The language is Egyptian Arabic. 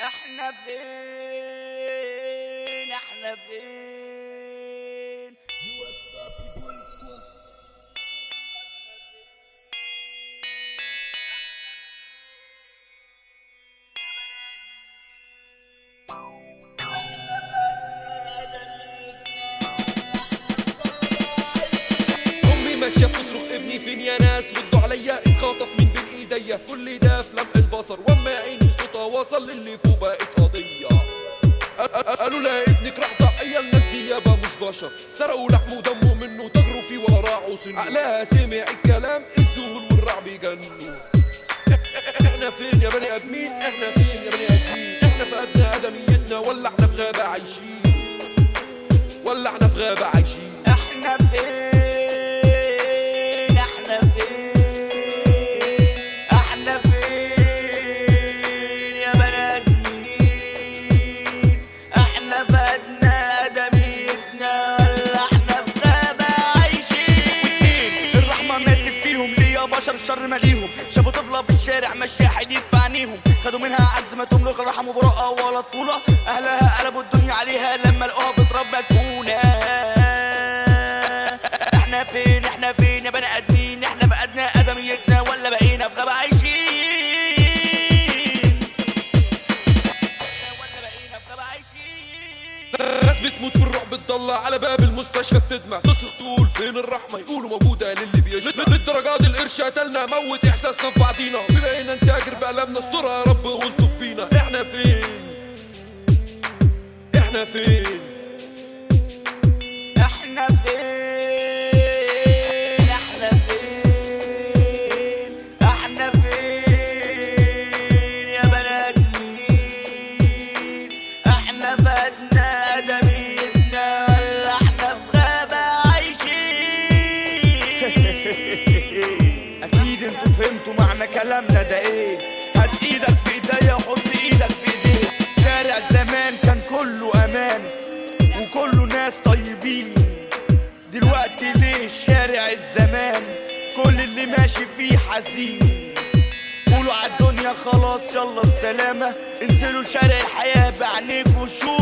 احنا فين احنا فين امي ماشيه بتصرخ ابني فين يا ناس ردوا عليا اتخاطف من بين ايديا كل ده في لمح البصر واما عيني صوتها وصل للي فوق بقت قضيه أ- أ- قالوا لها ابنك راح ضحيه الناس دي يابا مش بشر سرقوا لحمه ودمه منه تجروا فيه وراعوا سنه عقلها سمع الكلام الذهول والرعب يجنوا احنا فين يا بني ادمين احنا فين يا بني ادمين احنا فقدنا ادميتنا ولا احنا في غابه عايشين ولا احنا في غابه عايشين احنا فين احنا فين احنا فين يا بني ادمين احنا فقدنا ادميتنا ولا احنا في غابة عايشين الرحمة ماتت فيهم ليه يا بشر الشر ماليهم شافوا طفلة في الشارع ماشية حديد في عينيهم خدوا منها عزمتهم لغة رحموا براءة ولا طفولة اهلها قلبوا الدنيا عليها لما لقوها بتربى تكونة احنا فين احنا فين يا بني ادمين احنا فقدنا ادميتنا ولا بقينا في غابة عايشين ولا بقينا في غابة عايشين ناس بتموت في الرعب بتضلع على باب المستشفى بتدمع تصرخ تقول فين الرحمة يقولوا موجودة للي بيشمع للدرجة دي القرش قتلنا موت احساسنا في بعضينا بقينا نتاجر بألمنا استرها يا رب والطف فينا احنا فين احنا فين احنا فين احنا فين احنا فين يا بني ادمين احنا فقدنا ادميتنا ولا احنا في غابة عايشين اكيد انتوا فهمتوا معنى كلامنا ده ايه هات ايدك في ايديا وحط ايدك في ايديه شارع زمان كان كله امان وكله ناس طيبين دلوقتي ليه شارع الزمان كل اللي ماشي فيه حزين قولوا عالدنيا خلاص يلا السلامة انزلوا شارع الحياة بعينيكوا شوفوا